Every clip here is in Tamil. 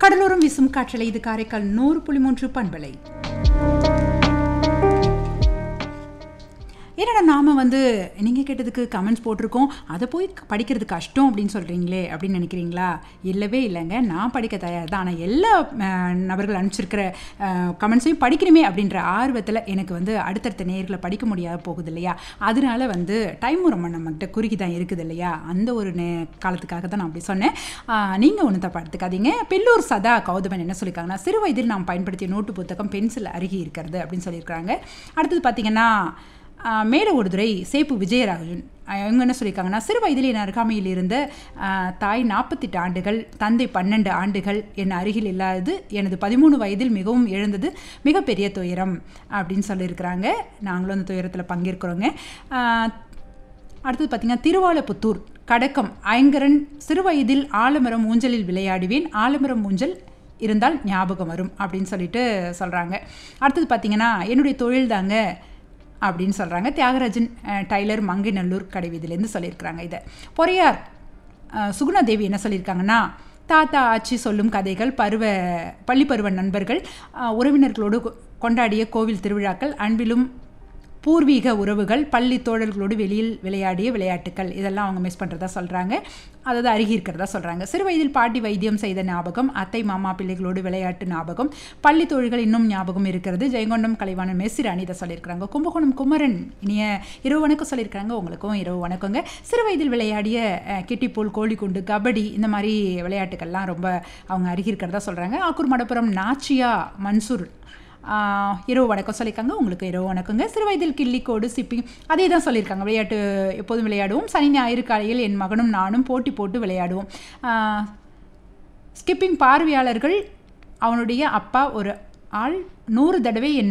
கடலோரம் வீசும் காற்றலை இது காரைக்கால் நூறு புள்ளி மூன்று பண்பலை என்னடா நாம வந்து நீங்கள் கேட்டதுக்கு கமெண்ட்ஸ் போட்டிருக்கோம் அதை போய் படிக்கிறது கஷ்டம் அப்படின்னு சொல்கிறீங்களே அப்படின்னு நினைக்கிறீங்களா இல்லவே இல்லைங்க நான் படிக்க தயார் தான் ஆனால் எல்லா அஹ், நபர்கள் அனுப்பிச்சிருக்கிற கமெண்ட்ஸையும் படிக்கணுமே அப்படின்ற ஆர்வத்தில் எனக்கு வந்து அடுத்தடுத்த நேர்களை படிக்க முடியாத போகுது இல்லையா அதனால வந்து டைம் ரொம்ப நம்மகிட்ட குறுக்கி தான் இருக்குது இல்லையா அந்த ஒரு நே காலத்துக்காக தான் நான் அப்படி சொன்னேன் நீங்கள் ஒன்றும் தப்பா எடுத்துக்காதீங்க பெல்லூர் சதா கௌதமன் என்ன சொல்லியிருக்காங்கன்னா சிறு வயதில் நாம் பயன்படுத்திய நோட்டு புத்தகம் பென்சில் அருகி இருக்கிறது அப்படின்னு சொல்லியிருக்காங்க அடுத்தது பார்த்தீங்கன்னா ஆஹ் மேல ஒரு துறை சேப்பு விஜயராகவன் ஆஹ் இவங்க என்ன சொல்லியிருக்காங்கன்னா சிறு வயதில் என் அருகாமையில் இருந்த ஆஹ் தாய் நாற்பத்தெட்டு ஆண்டுகள் தந்தை பன்னெண்டு ஆண்டுகள் என் அருகில் இல்லாதது எனது பதிமூணு வயதில் மிகவும் எழுந்தது மிகப்பெரிய துயரம் அப்படின்னு சொல்லியிருக்கிறாங்க நாங்களும் அந்த துயரத்தில் பங்கேற்கிறோங்க ஆஹ் அடுத்தது பார்த்தீங்கன்னா திருவாலப்புத்தூர் கடக்கம் ஐங்கரன் சிறுவயதில் ஆலமரம் ஊஞ்சலில் விளையாடுவேன் ஆலமரம் ஊஞ்சல் இருந்தால் ஞாபகம் வரும் அப்படின்னு சொல்லிட்டு சொல்கிறாங்க அடுத்தது பார்த்தீங்கன்னா என்னுடைய தொழில் தாங்க அப்படின்னு சொல்கிறாங்க தியாகராஜன் அஹ், டைலர் மங்கைநல்லூர் கடைவீதியிலேருந்து சொல்லியிருக்கிறாங்க இதை பொறையார் அஹ், சுகுணா தேவி என்ன சொல்லியிருக்காங்கன்னா தாத்தா ஆச்சி சொல்லும் கதைகள் பருவ பள்ளிப்பருவ நண்பர்கள் அஹ், உறவினர்களோடு கொ- கொண்டாடிய கோவில் திருவிழாக்கள் அன்பிலும் பூர்வீக உறவுகள் பள்ளி தோழர்களோடு வெளியில் விளையாடிய விளையாட்டுகள் இதெல்லாம் அவங்க மிஸ் பண்ணுறதா சொல்கிறாங்க அதாவது அருகி இருக்கிறதா சொல்கிறாங்க சிறு வயதில் பாட்டி வைத்தியம் செய்த ஞாபகம் அத்தை மாமா பிள்ளைகளோடு விளையாட்டு ஞாபகம் பள்ளி தோழிகள் இன்னும் ஞாபகம் இருக்கிறது ஜெயங்கொண்டம் கலைவாணன் மெஸ்ஸிராணி இதை சொல்லியிருக்கிறாங்க கும்பகோணம் குமரன் இனிய இரவு வணக்கம் சொல்லியிருக்காங்க உங்களுக்கும் இரவு வணக்கங்க சிறு வயதில் விளையாடிய அஹ், கிட்டிப்பூல் கோழிக்குண்டு கபடி இந்த மாதிரி விளையாட்டுகள்லாம் ரொம்ப அவங்க அருகி இருக்கிறதா சொல்கிறாங்க ஆக்கூர் மடப்புரம் நாச்சியா மன்சூர் ஆஹ் இரவு வணக்கம் சொல்லியிருக்காங்க உங்களுக்கு இரவு வணக்கங்க சிறு வயதில் கிள்ளிக்கோடு சிப்பிங் அதே தான் சொல்லியிருக்காங்க விளையாட்டு எப்போதும் விளையாடுவோம் சனி ஞாயிறு காலையில் என் மகனும் நானும் போட்டி போட்டு விளையாடுவோம் ஆஹ் ஸ்கிப்பிங் பார்வையாளர்கள் அவனுடைய அப்பா ஒரு ஆள் நூறு தடவை என்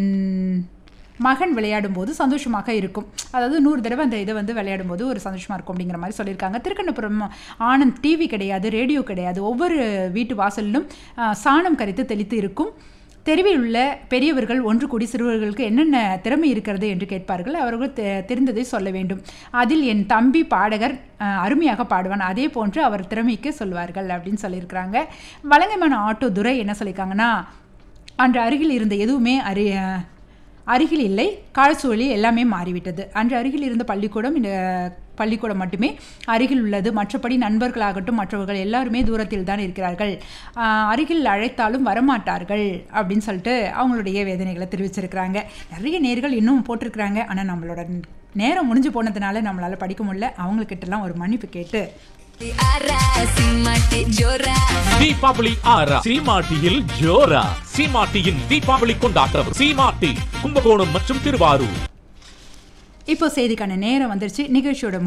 மகன் விளையாடும்போது சந்தோஷமாக இருக்கும் அதாவது நூறு தடவை அந்த இதை வந்து விளையாடும்போது ஒரு சந்தோஷமாக இருக்கும் அப்படிங்கிற மாதிரி சொல்லியிருக்காங்க திருக்கண்ணபுரம் ஆனந்த் டிவி கிடையாது ரேடியோ கிடையாது ஒவ்வொரு வீட்டு வாசலிலும் ஆஹ், சாணம் கரைத்து தெளித்து இருக்கும் தெருவில் உள்ள பெரியவர்கள் ஒன்று கூடி சிறுவர்களுக்கு என்னென்ன திறமை இருக்கிறது என்று கேட்பார்கள் அவர்கள் தெ- தெரிந்ததை சொல்ல வேண்டும் அதில் என் தம்பி பாடகர் அஹ், அருமையாக பாடுவான் அதே போன்று அவர் திறமைக்கு சொல்வார்கள் அப்படின்னு சொல்லியிருக்கிறாங்க வலங்கைமான ஆட்டோ துரை என்ன சொல்லியிருக்காங்கன்னா அன்று அருகில் இருந்த எதுவுமே அறி அருகில் இல்லை காலச்சூழலில் எல்லாமே மாறிவிட்டது அன்று அருகில் இருந்த பள்ளிக்கூடம் இந்த பள்ளிக்கூடம் மட்டுமே அருகில் உள்ளது மற்றபடி நண்பர்களாகட்டும் மற்றவர்கள் எல்லாருமே தூரத்தில் தான் இருக்கிறார்கள் ஆஹ் அருகில் அழைத்தாலும் வரமாட்டார்கள் அப்படின்னு சொல்லிட்டு அவங்களுடைய வேதனைகளை தெரிவிச்சிருக்கிறாங்க நிறைய நேர்கள் இன்னும் போட்டிருக்கிறாங்க ஆனால் நம்மளோட நேரம் முடிஞ்சு போனதுனால நம்மளால் படிக்க முடியல அவங்கக்கிட்டலாம் ஒரு மன்னிப்பு கேட்டு Arra, simate, llora. தீபாவளி ஆறா சீமாட்டியில் ஜோரா சீமாட்டியின் தீபாவளி கொண்டாட்டம் சீமாட்டி கும்பகோணம் மற்றும் திருவாரூர் இப்போ செய்திக்கான நேரம் வந்துருச்சு நிகழ்ச்சியோட